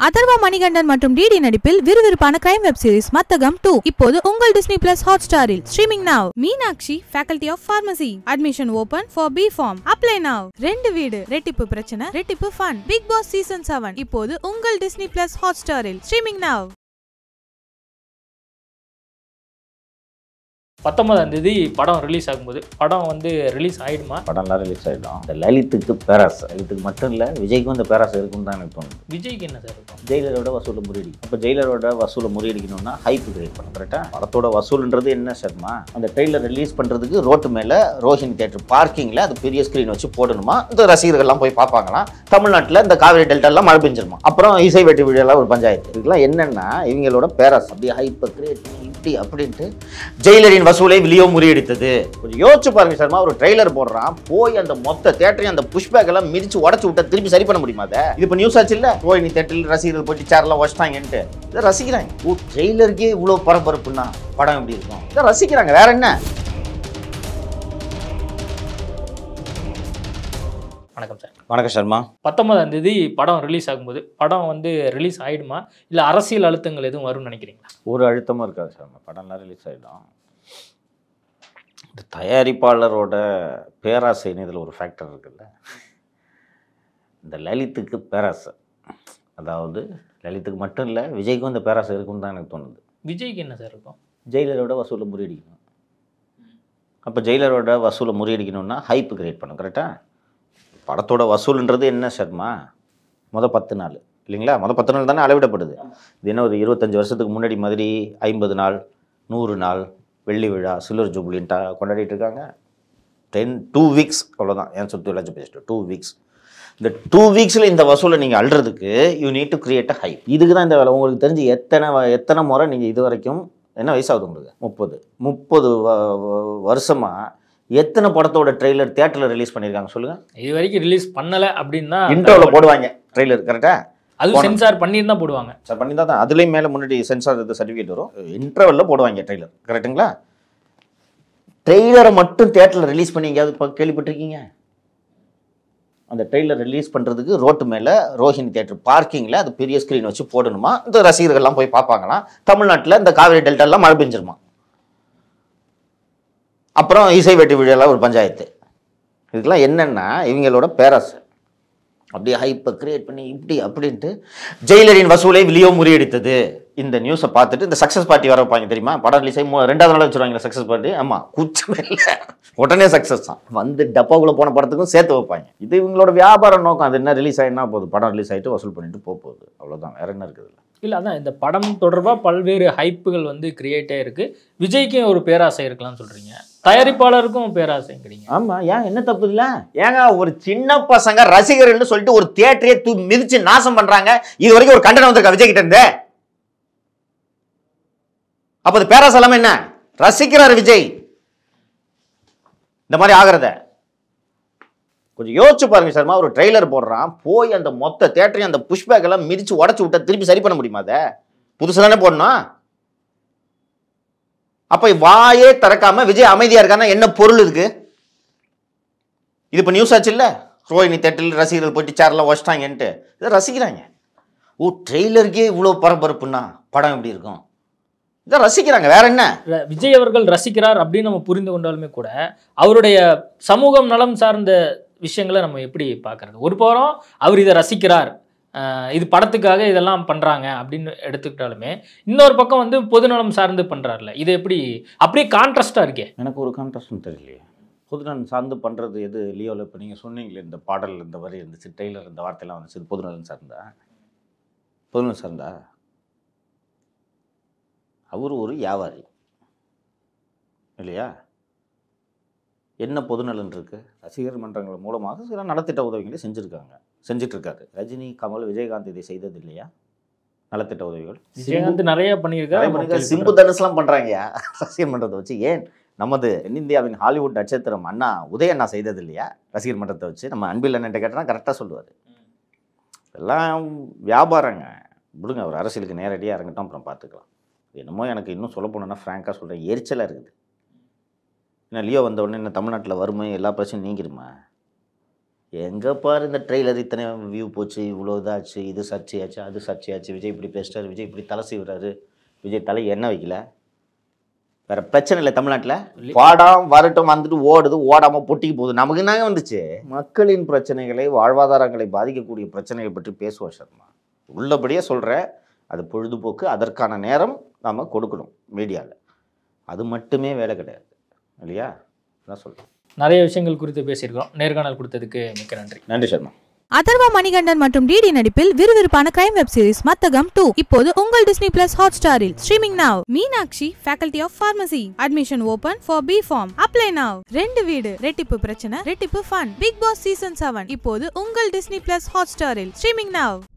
அதர்வா மணிகண்டன் மற்றும் டிடி நடிப்பில் விறுவிறுப்பான crime web series Mathagam two இப்போது உங்கள் டிஸ்னி பிளஸ் ஹாட் ஸ்டாரில் streaming now Meenakshi faculty of pharmacy admission open for B pharm apply now ரெண்டு வீடு ரெட்டிப்பு பிரச்சனை ரெட்டிப்பு fun Bigg Boss season seven இப்போது உங்கள் டிஸ்னி பிளஸ் ஹாட் ஸ்டாரில் ஸ்ட்ரீமிங் நாவ் பத்தொன்பதாம் தேதி படம் ரிலீஸ் ஆகும்போது படம் வந்து ரிலீஸ் ஆயிடுமா படம்லாம் ரிலீஸ் ஆகிடும் இந்த லலித்துக்கு பேராஸ் லலித்துக்கு மட்டும் இல்லை விஜய்க்கும் இந்த பேராஸ் இருக்குன்னு தான் எனக்கு தோணுது விஜய்க்கு என்ன சார் இருக்கும் ஜெயிலரோட வசூலை முறியடி அப்போ ஜெயிலரோட வசூலை முறியடிக்கணும்னா ஹைப் கிரியேட் பண்ணணும் கரெக்டாக படத்தோட வசூல்ன்றது என்ன சர்மா அந்த ட்ரெயிலர் ரிலீஸ் பண்ணுறதுக்கு ரோட்டு மேலே ரோஹினி தேட்டர் பார்க்கிங்கில் அது பெரிய ஸ்க்ரீன் வச்சு போடணுமா இந்த ரசிகர்கள்லாம் போய் பார்ப்பாங்களாம் தமிழ்நாட்டில் இந்த காவிரி டெல்டாலாம் மழை பெஞ்சிருமா அப்புறம் இசை வெட்டி வீடியோலாம் ஒரு பஞ்சாயத்து இதுக்கெல்லாம் என்னென்னா இவங்களோட பேராஸ் அப்படியே ஹைப்பை கிரியேட் பண்ணி இப்படி அப்படின்ட்டு ஜெயிலரின் வசூலை விலியோ முறியடித்தது கொஞ்சம் யோசிச்சு பாருங்க சர்மா ஒரு ட்ரெய்லர் போடுறான் போய் அந்த மொத்த தேட்டரையும் அந்த புஷ்பேக் எல்லாம் மிதிச்சு உடச்சு விட்டா திருப்பி சரி பண்ண முடியுமா அதை இது இப்போ நியூஸ் ஆச்சு இல்ல போய் நீ தேட்டரில் ரசிகர்கள் போயிட்டு சேர்லாம் வச்சிட்டாங்கன்ட்டு இதை ரசிக்கிறாங்க ஓ ட்ரெய்லருக்கே இவ்வளோ பரபரப்புன்னா படம் எப்படி இருக்கும் இதை ரசிக்கிறாங்க வேற என்ன வணக்கம் சார் வணக்கம் சர்மா பத்தொன்பதாம் தேதி படம் ரிலீஸ் ஆகும்போது படம் வந்து ரிலீஸ் ஆயிடுமா இல்லை அரசியல் அழுத்தங்கள் எதுவும் வரும்னு நினைக்கிறீங்களா ஒரு அழுத்தமும் இருக்காது சர்மா படம்லாம் ரிலீஸ் ஆகிடும் இந்த தயாரிப்பாளரோட பேராசைன்னு இதில் ஒரு ஃபேக்டர் இருக்குல்ல இந்த லலித்துக்கு பேராசை அதாவது லலித்துக்கு மட்டும் இல்லை விஜய்க்கும் இந்த பேராசை இருக்குன்னு தான் எனக்கு தோணுது விஜய்க்கு என்ன சார் இருக்கும் ஜெயிலரோட வசூலை முறியடிக்கணும் அப்போ ஜெயிலரோட வசூலை முறியடிக்கணும்னா ஹைப் கிரியேட் பண்ணும் கரெக்டாக படத்தோட வசூல்ன்றது என்ன சர்மா மொதல் பத்து நாள் இல்லைங்களா மொதல் பத்து நாள் தானே அளவிடப்படுது இது என்ன ஒரு இருபத்தஞ்சி வருஷத்துக்கு முன்னாடி மாதிரி ஐம்பது நாள் நூறு நாள் வெள்ளி விழா சில்வர் ஜூப்ளின்ட்டா கொண்டாடிட்டு இருக்காங்க டென் டூ வீக்ஸ் அவ்வளோதான் என் சொத்து லட்சம் பேசிட்டு டூ வீக்ஸ் இந்த டூ வீக்ஸில் இந்த வசூலை நீங்கள் அள்ளுறதுக்கு you need to create a hype இதுக்கு தான் இந்த வேலை உங்களுக்கு தெரிஞ்சு எத்தனை வ- எத்தனை முறை நீங்கள் இது வரைக்கும் என்ன வயசாகுது உங்களுக்கு முப்பது முப்பது வருஷமாக எத்தனை படத்தோட ட்ரெய்லர் தியேட்டரில் ரிலீஸ் பண்ணியிருக்காங்க சொல்லுங்கள் இது வரைக்கும் ரிலீஸ் பண்ணல அப்படின்னா இன்டர்வில் போடுவாங்க ட்ரெய்லர் கரெக்டாக அது போன- சென்சார் பண்ணியிருந்தா போடுவாங்க சார் பண்ணி தான் அதுலேயும் மேலே முன்னாடி சென்சார் இது சர்டிஃபிகேட் வரும் இன்டர்வலில் போடுவாங்க ட்ரெய்லர் கரெக்ட்டுங்களா ட்ரெய்லரை மட்டும் தேட்டரில் ரிலீஸ் பண்ணி எங்கேயாவது இப்போ கேள்விப்பட்டிருக்கீங்க அந்த ட்ரெய்லர் ரிலீஸ் பண்ணுறதுக்கு ரோட்டு மேலே ரோஹினி தேட்டர் பார்க்கிங்கில் அது பெரிய ஸ்க்ரீன் வச்சு போடணுமா இந்த ரசிகர்கள்லாம் போய் பார்ப்பாங்களாம் தமிழ்நாட்டில் இந்த காவிரி டெல்டாலாம் மழை பெஞ்சிருமா அப்புறம் இசை வெட்டி வீடியோலாம் ஒரு பஞ்சாயத்து இதுக்கெல்லாம் என்னென்னா இவங்களோட பேராசை அப்படியே ஹைப்பை கிரியேட் பண்ணி இப்படி அப்படின்ட்டு ஜெயிலரின் வசூலை விலியோ முறியடித்தது இந்த நியூஸை பார்த்துட்டு இந்த சக்ஸஸ் பார்ட்டி வர வைப்பாங்க தெரியுமா படம் ரிலீஸ் ஆகி மூ- ரெண்டாவது நாள் வச்சுருவாங்க சக்ஸஸ் பார்ட்டி ஆமாம் குச்சமே இல்லை உடனே சக்ஸஸ் தான் வந்து டப்பாக்குள்ளே போன படத்துக்கும் சேர்த்து வைப்பாங்க இது இவங்களோட வியாபார நோக்கம் அது என்ன ரிலீஸ் ஆகினா போகுது படம் ரிலீஸ் ஆகிட்டு வசூல் பண்ணிட்டு போக போகுது அவ்வளோதான் வேற என்ன இருக்குது இல்லை அதான் இந்த படம் தொடர்பாக பல்வேறு ஹைப்புகள் வந்து கிரியேட் ஆயிருக்கு விஜய்க்கும் ஒரு பேராசை இருக்கலாம்னு சொல்றீங்க தயாரிப்பாளருக்கும் பேராசைங்கிறீங்க ஆமாம் ஏன் என்ன தப்பு இல்லை ஏங்க ஒரு சின்ன பசங்க ரசிகர்கள்னு சொல்லிட்டு ஒரு தியேட்டரே தூ மிதிச்சு நாசம் பண்ணுறாங்க இது வரைக்கும் ஒரு கண்டனம் வந்திருக்கா விஜய் கிட்ட இருந்து அப்போ அது பேராசலம் என்ன ரசிக்கிறார் விஜய் இந்த மாதிரி ஆகிறத கொஞ்சம் யோசிச்சு பாருங்க சர்மா ஒரு ட்ரெய்லர் போடுறான் போய் அந்த மொத்த தேட்டரையும் அந்த புஷ்பேக் எல்லாம் மிதிச்சு உடச்சு விட்டா திருப்பி சரி பண்ண முடியுமா அதை புதுசு தானே போடணும் அப்ப வாயே திறக்காம விஜய் அமைதியா இருக்கான்னா என்ன பொருள் இருக்கு இது இப்போ நியூஸ் ஆச்சு இல்ல ரோஹினி தேட்டரில் ரசிகர்கள் போயிட்டு சேர்லாம் வச்சிட்டாங்கன்ட்டு இதை ரசிக்கிறாங்க ஓ ட்ரெய்லருக்கே இவ்வளோ பரபரப்புன்னா படம் எப்படி இருக்கும் இதை ரசிக்கிறாங்க வேற என்ன ர- விஜய் அவர்கள் ரசிக்கிறார் அப்படின்னு நம்ம புரிந்து கொண்டாலுமே கூட அவருடைய சமூகம் நலம் சார்ந்த விஷயங்களை நம்ம எப்படி பார்க்கறது ஒரு புறம் அவர் இதை ரசிக்கிறார் அஹ் இது படத்துக்காக இதெல்லாம் பண்றாங்க அப்படின்னு எடுத்துக்கிட்டாலுமே இன்னொரு பக்கம் வந்து பொதுநலம் சார்ந்து பண்றாருல இது எப்படி அப்படியே கான்ட்ராஸ்டா இருக்கே எனக்கு ஒரு கான்ட்ராஸ்டும் தெரியலையே பொதுநலன் சார்ந்து பண்ணுறது எது லியோவில் இப்போ நீங்கள் சொன்னீங்களே இந்த பாடல் இந்த வரி இருந்துச்சு டெய்லர் இந்த வார்த்தையெல்லாம் வந்துச்சு இது பொதுநலன் சார்ந்தா பொதுநலன் சார்ந்தா அவர் ஒரு வியாபாரி இல்லையா என்ன பொதுநலன் இருக்கு ரசிகர் மன்றங்கள் மூலமாக சில நலத்திட்ட உதவிகளை செஞ்சுருக்காங்க செஞ்சுட்டு இருக்காரு ரஜினி கமல் விஜயகாந்த் இதை செய்தது இல்லையா நலத்திட்ட உதவிகள் விஜயகாந்த் நிறைய நிறைய பண்ணியிருக்காரு பண்ணிருக்காரு. சிம்பு தனுஷ்லாம் பண்றாங்கயா ரசிகர் மன்றத்தை வச்சு ஏன் நமது தென்னிந்தியாவின் ஹாலிவுட் நட்சத்திரம் அண்ணா உதய அண்ணா செய்தது இல்லையா ரசிகர் மன்றத்தை வச்சு நம்ம அன்பில் அண்ணன் கேட்டனா கரெக்டாக சொல்லுவார் எல்லாம் வியாபாரங்க விடுங்க அவர் அரசியலுக்கு நேரடியாக இறங்கட்டும் அப்புறம் பார்த்துக்கலாம் என்னமோ எனக்கு இன்னும் சொல்ல போனோன்னா ஃப்ராங்காக சொல்கிறேன் எரிச்சலாக இருக்குது ஏன்னா லியோ வந்த உடனே என்ன தமிழ்நாட்டில் வறுமை எல்லா பிரச்சனையும் நீங்கிருமா எங்கே பாரு இந்த ட்ரெய்லர் இத்தனை வியூ போச்சு இவ்வளோ இதாச்சு இது சர்ச்சையாச்சு அது சர்ச்சையாச்சு விஜய் இப்படி பேசிட்டாரு விஜய் இப்படி தலை செய்கிறாரு விஜய் தலை என்ன வைக்கல வேற பிரச்சனை இல்லை தமிழ்நாட்டில் பாடம் வரட்டும் வந்துட்டு ஓடுது ஓடாமல் பொட்டிக்கு போகுது நமக்கு என்னங்க வந்துச்சு மக்களின் பிரச்சனைகளை வாழ்வாதாரங்களை பாதிக்கக்கூடிய பிரச்சனைகளை பற்றி பேசுவோம் சர்மா உள்ளபடியே சொல்கிறேன் அது பொழுதுபோக்கு அதற்கான நேரம் நாம் கொடுக்கணும் மீடியாவில் அது மட்டுமே வேலை கிடையாது இல்லையா அதான் சொல்கிறேன் நிறைய விஷயங்கள் குறித்து பேசியிருக்கிறோம் நேர்காணல் கொடுத்ததுக்கு மிக்க நன்றி நன்றி சர்மா அதர்வா மணிகண்டன் மற்றும் டிடி நடிப்பில் விறுவிறுப்பான crime web series Mathagam two இப்போது உங்கள் டிஸ்னி பிளஸ் ஹாட் ஸ்டாரில் streaming now Meenakshi faculty of pharmacy admission open for B pharm apply now ரெண்டு வீடு ரெட்டிப்பு பிரச்சனை ரெட்டிப்பு fun Bigg Boss season seven இப்போது உங்கள் டிஸ்னி பிளஸ் ஹாட் ஸ்டாரில் ஸ்ட்ரீமிங் நாவ்